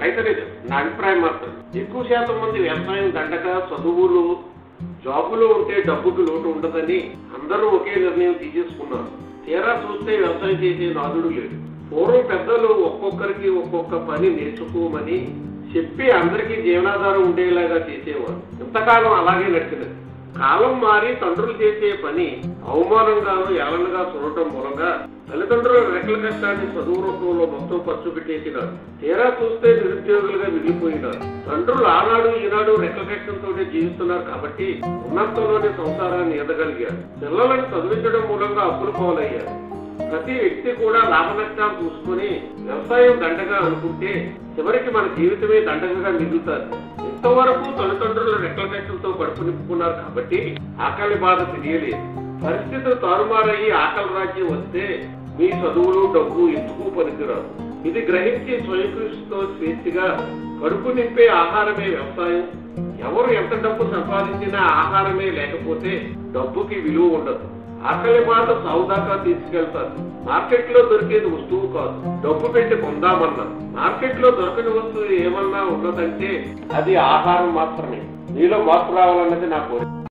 అయితే నిజం నా అభిప్రాయం మాత్రం ఎక్కువ శాతం మంది వ్యవసాయం దండక చదువులు జాబులు ఉంటే డబ్బుకి లోటు ఉండదని అందరూ ఒకే నిర్ణయం తీసేసుకున్నారు తీరా చూస్తే వ్యవసాయం చేసే నాదుడు లేడు పూర్వం పెద్దలు ఒక్కొక్కరికి ఒక్కొక్క పని నేర్చుకోమని చెప్పి అందరికీ జీవనాధారం ఉండేలాగా చేసేవారు ఇంతకాలం అలాగే నడిచినది కాలం మారి తండ్రులు చేసే పని అవమానంగాను ఏలనగా చూడటం మూలంగా తల్లిదండ్రుల రెక్కల కష్టాన్ని చదువు రూపంలో మొత్తం ఖర్చు పెట్టేసినారు తీరా చూస్తే నిరుద్యోగులుగా మిగిలిపోయినారు తండ్రులు ఆనాడు ఈనాడు రెక్కల కష్టంతో జీవిస్తున్నారు కాబట్టి ఉన్నంతలోనే సంసారాన్ని ఎదగలిగారు పిల్లలను చదివించడం మూలంగా అప్పులు పాలయ్యారు ప్రతి వ్యక్తి కూడా లాభ నష్టాలు చూసుకొని వ్యవసాయం దండగా అనుకుంటే చివరికి మన జీవితమే దండగా మిగులుతారు ఇంతవరకు తల్లిదండ్రుల రెక్కల కష్టంతో కడుపు నింపుకున్నారు కాబట్టి ఆకలి బాధ తెలియలేదు పరిస్థితులు తారుమారయ్యి ఆకలి రాజ్యం వస్తే మీ చదువులు డబ్బు ఎందుకు పనికిరాదు ఇది గ్రహించి స్వయం కృషితో స్వేచ్ఛగా కడుపు నింపే ఆహారమే వ్యవసాయం ఎవరు ఎంత డబ్బు సంపాదించినా ఆహారమే లేకపోతే డబ్బుకి విలువ ఉండదు ఆకలి బాధ సాగుదాకా తీసుకెళ్తారు మార్కెట్ లో దొరికేది వస్తువు కాదు డబ్బు పెట్టి కొందామన్నా మార్కెట్ లో దొరకని వస్తువు ఏమన్నా ఉన్నదంటే అది ఆహారం మాత్రమే మీలో మార్పు రావాలన్నది నా కోరిక